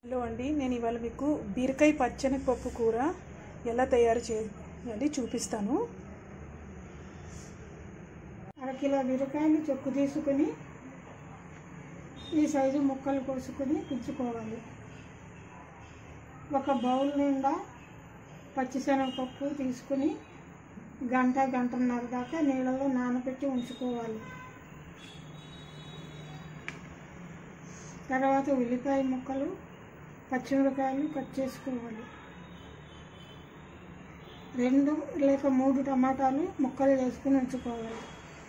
Hello అండి నేను ఇవాళ మీకు బీరకాయ పచ్చనిపప్పు కూర ఎలా తయారు చేయాలి చూపిస్తాను అరకిలో బీరకాయలు చొక్కు తీసుకుని ఈ సైజు ముక్కలు కోసుకొని ఉంచుకోవాలి ఒక బౌల్ నిండా పచ్చిశనగపప్పు తీసుకుని గంట గంటన్నర దాకా నీళ్ళలో నానబెట్టి ఉంచుకోవాలి తర్వాత ఉల్లిపాయ ముక్కలు పచ్చిమిరకాయలు కట్ చేసుకోవాలి రెండు లేక మూడు టమాటాలు ముక్కలు వేసుకుని ఉంచుకోవాలి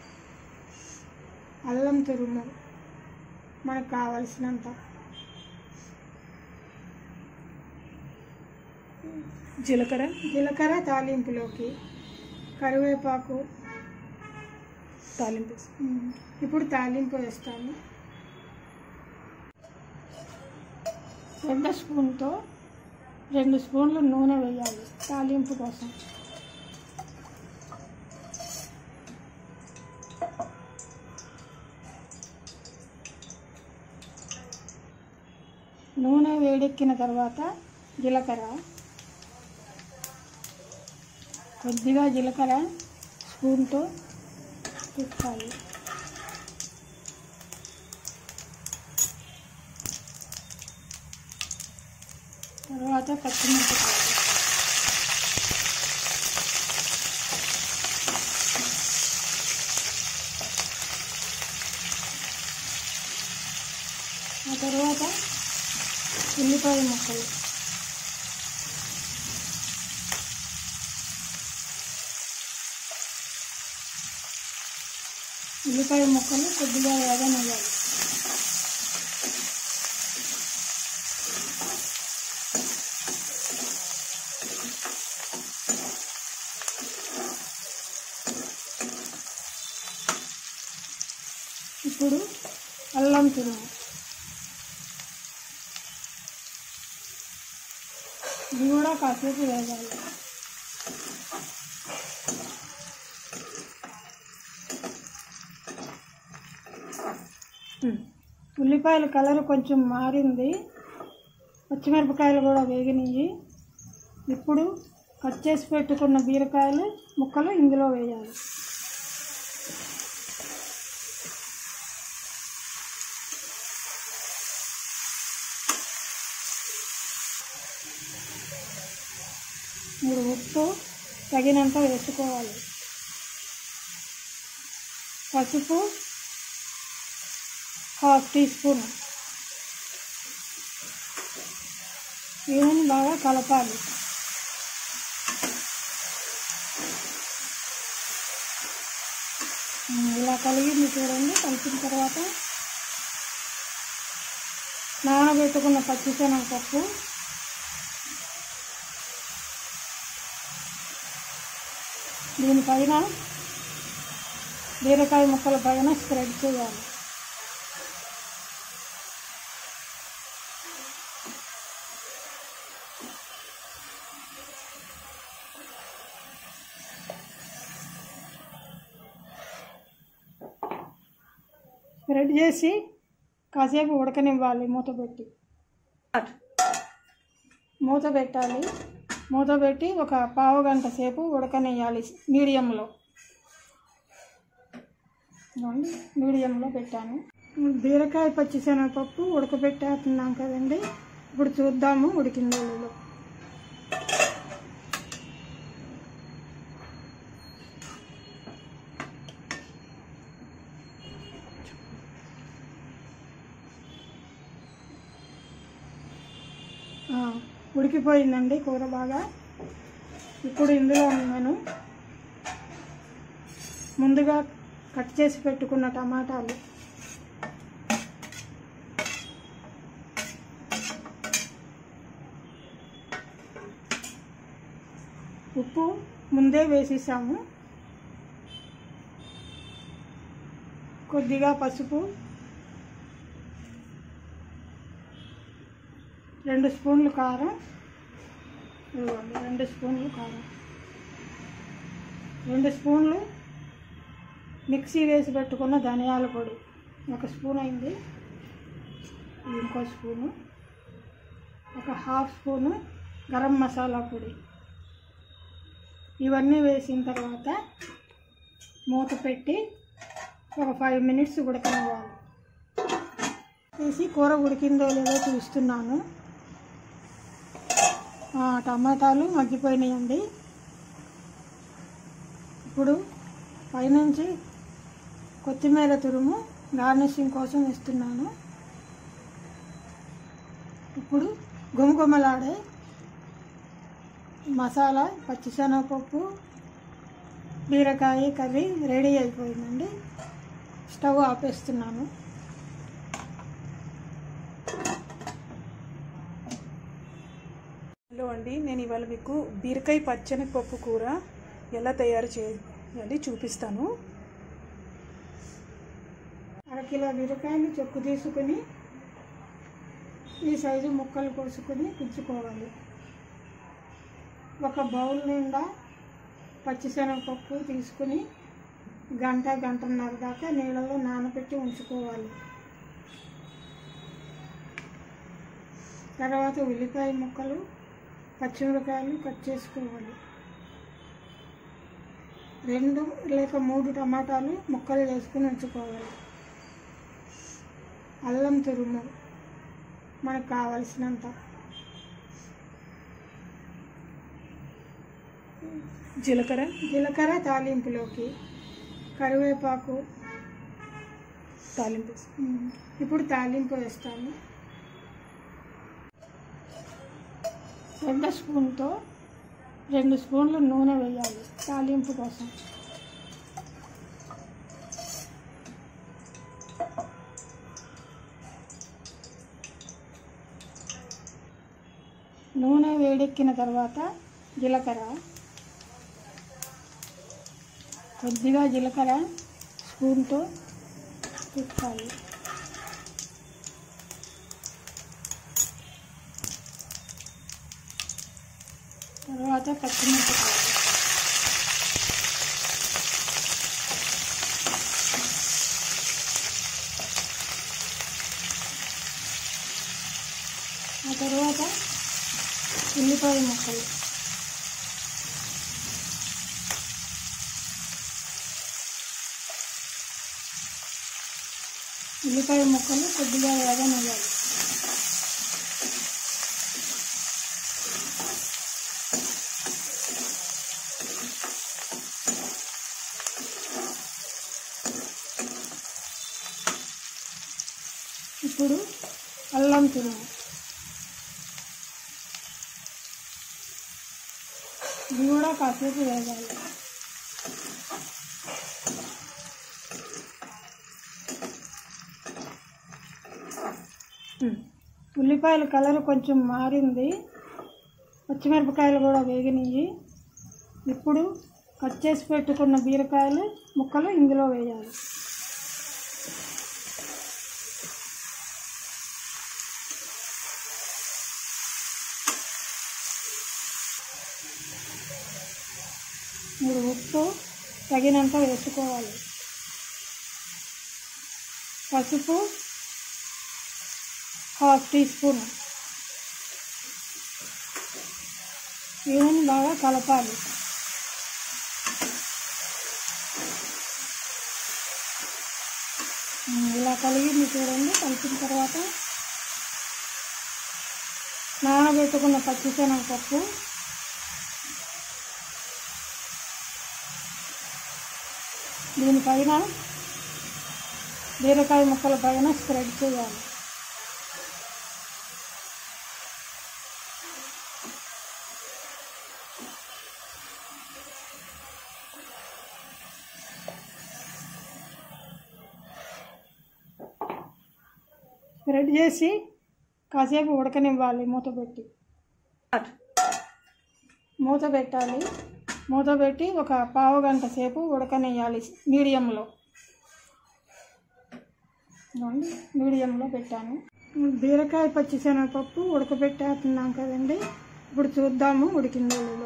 అల్లం తురుము మనకు కావలసినంత జీలకర్ర జీలకర్ర తాలింపులోకి కరివేపాకు తాలింపు వేసి. ఉమ్, ఇప్పుడు తాలింపు వేస్తాను రెండు స్పూన్తో రెండు స్పూన్లు నూనె వేయాలి తాలింపు కోసం నూనె వేడెక్కిన తర్వాత జీలకర్ర కొద్దిగా జీలకర్ర స్పూన్తో తిప్పాలి తర్వాత పచ్చిమిరపకాయలు ఆ తర్వాత ఉల్లిపాయ ముక్కలు ఉల్లిపాయ ముక్కలు కొద్దిగా వేగనివ్వాలి ఇప్పుడు అల్లం తురుము ఇది కూడా కాసేపు వేగాలి ఉల్లిపాయల కలర్ కొంచెం మారింది పచ్చిమిరపకాయలు కూడా వేగినాయి ఇప్పుడు కట్ చేసి పెట్టుకున్న బీరకాయలు ముక్కలు ఇందులో వేయాలి మూడు ఉప్పు తగినంత వేసుకోవాలి పసుపు హాఫ్ టీ స్పూన్ ఇవన్నీ బాగా కలపాలి ఉమ్, ఇలా కలిగింది చూడండి కలిపిన తర్వాత నానబెట్టుకున్న పచ్చిశనగపప్పు దీనిపైన బీరకాయ ముక్కల పైన స్ప్రెడ్ చేయాలి స్ప్రెడ్ చేసి కాసేపు ఉడకనివ్వాలి మూత పెట్టి మూత పెట్టాలి మూత పెట్టి ఒక పావు గంట సేపు ఉడకనియాలి మీడియంలో ఇదిగోండి, మీడియంలో పెట్టాను బీరకాయ పచ్చిశనగపప్పు ఉడకబెట్టేస్తున్నాం కదండి ఇప్పుడు చూద్దాము ఉడికిందో లేదో ఆ, ఉడికిపోయిందండి కూర బాగా ఇప్పుడు ఇందులో నేను ముందుగా కట్ చేసి పెట్టుకున్న టమాటాలు ఉప్పు ముందే వేసేసాము కొద్దిగా పసుపు రెండు స్పూన్లు కారం ఇదిగోండి రెండు స్పూన్లు కారం రెండు స్పూన్లు మిక్సీ వేసి పెట్టుకున్న ధనియాల పొడి ఒక స్పూన్ అయింది ఇది ఇంకో స్పూను ఒక హాఫ్ స్పూను గరం మసాలా పొడి ఇవన్నీ వేసిన తర్వాత మూత పెట్టి ఒక ఫైవ్ మినిట్స్ ఉడకనివ్వాలి వేసి కూర ఉడికిందో లేదో చూస్తున్నాను ఆ, టమాటాలు మగ్గిపోయినాయండి ఇప్పుడు పైనుంచి కొత్తిమీర తురుము గార్నిషింగ్ కోసం ఇస్తున్నాను ఇప్పుడు గుమగుమలాడే మసాలా పచ్చిశనగపప్పు బీరకాయ కర్రీ రెడీ అయిపోయిందండి స్టవ్ ఆపేస్తున్నాను హలో అండి నేను ఇవాళ మీకు బీరకాయ పచ్చనిపప్పు కూర ఎలా తయారు చేయాలి చూపిస్తాను అరకిలో బీరకాయలు చెక్కు తీసుకుని ఈ సైజు ముక్కలు కోసుకుని ఉంచుకోవాలి ఒక బౌల్ నిండా పచ్చిశనగపప్పు తీసుకుని గంట గంటన్నర దాకా నీళ్ళలో నానబెట్టి ఉంచుకోవాలి తర్వాత ఉల్లిపాయ ముక్కలు పచ్చిమిరకాయలు కట్ చేసుకోవాలి రెండు లేక మూడు టమాటాలు ముక్కలు వేసుకుని ఉంచుకోవాలి అల్లం తురుము మనకు కావలసినంత జీలకర్ర జీలకర్ర తాలింపులోకి కరివేపాకు తాలింపు ఉమ్, ఇప్పుడు తాలింపు వేస్తాను పెద్ద స్పూన్తో రెండు స్పూన్లు నూనె వేయాలి తాలింపు కోసం నూనె వేడెక్కిన తర్వాత జీలకర్ర కొద్దిగా జీలకర్ర స్పూన్తో తిప్పాలి తర్వాత పచ్చిమిరపకాయలు ఆ తర్వాత ఉల్లిపాయ ముక్కలు ఉల్లిపాయ ముక్కలు కొద్దిగా వేగనివ్వాలి ఇప్పుడు అల్లం తురుము ఇది కూడా కాసేపు వేగాలి ఉల్లిపాయల కలర్ కొంచెం మారింది పచ్చిమిరపకాయలు కూడా వేగినాయి ఇప్పుడు కట్ చేసి పెట్టుకున్న బీరకాయలు ముక్కలు ఇందులో వేయాలి మీరు ఉప్పు తగినంత వేసుకోవాలి పసుపు హాఫ్ టీ స్పూన్ ఇవన్నీ బాగా కలపాలి ఉమ్, ఇలా కలిగింది చూడండి కలిపిన తర్వాత నానబెట్టుకున్న పచ్చిశనగపప్పు దీనిపైన బీరకాయ ముక్కల పైన స్ప్రెడ్ చేయాలి స్ప్రెడ్ చేసి కాసేపు ఉడకనివ్వాలి మూత పెట్టి మూత పెట్టాలి మూత పెట్టి ఒక పావు గంట సేపు ఉడకనియాలి మీడియంలో ఇదిగోండి, మీడియంలో పెట్టాను బీరకాయ పచ్చిశనగపప్పు ఉడకబెట్టేస్తున్నాం కదండి ఇప్పుడు చూద్దాము ఉడికిందో లేదో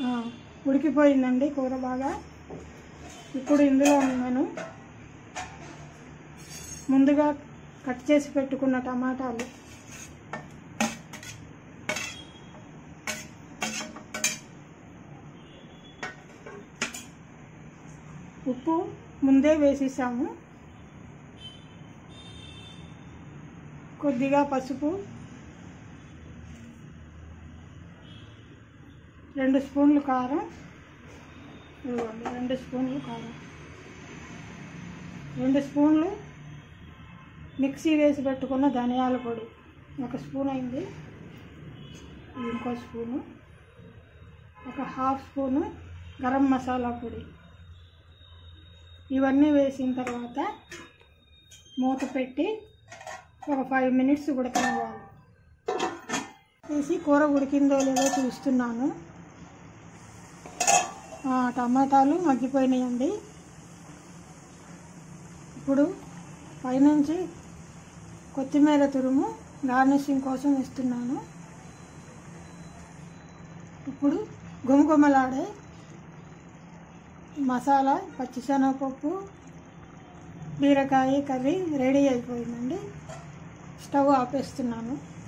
ఆ, ఉడికిపోయిందండి కూర బాగా ఇప్పుడు ఇందులో నేను ముందుగా కట్ చేసి పెట్టుకున్న టమాటాలు ఉప్పు ముందే వేసేసాము కొద్దిగా పసుపు రెండు స్పూన్లు కారం ఇదిగోండి రెండు స్పూన్లు కారం రెండు స్పూన్లు మిక్సీ వేసి పెట్టుకున్న ధనియాల పొడి ఒక స్పూన్ అయింది ఇది ఇంకో స్పూను ఒక హాఫ్ స్పూను గరం మసాలా పొడి ఇవన్నీ వేసిన తర్వాత మూత పెట్టి ఒక ఫైవ్ మినిట్స్ ఉడకనివ్వాలి వేసి కూర ఉడికిందో లేదో చూస్తున్నాను ఆ, టమాటాలు మగ్గిపోయినాయండి ఇప్పుడు పైనుంచి కొత్తిమీర తురుము గార్నిషింగ్ కోసం ఇస్తున్నాను ఇప్పుడు గుమగుమలాడే మసాలా పచ్చిశనగపప్పు బీరకాయ కర్రీ రెడీ అయిపోయిందండి స్టవ్ ఆపేస్తున్నాను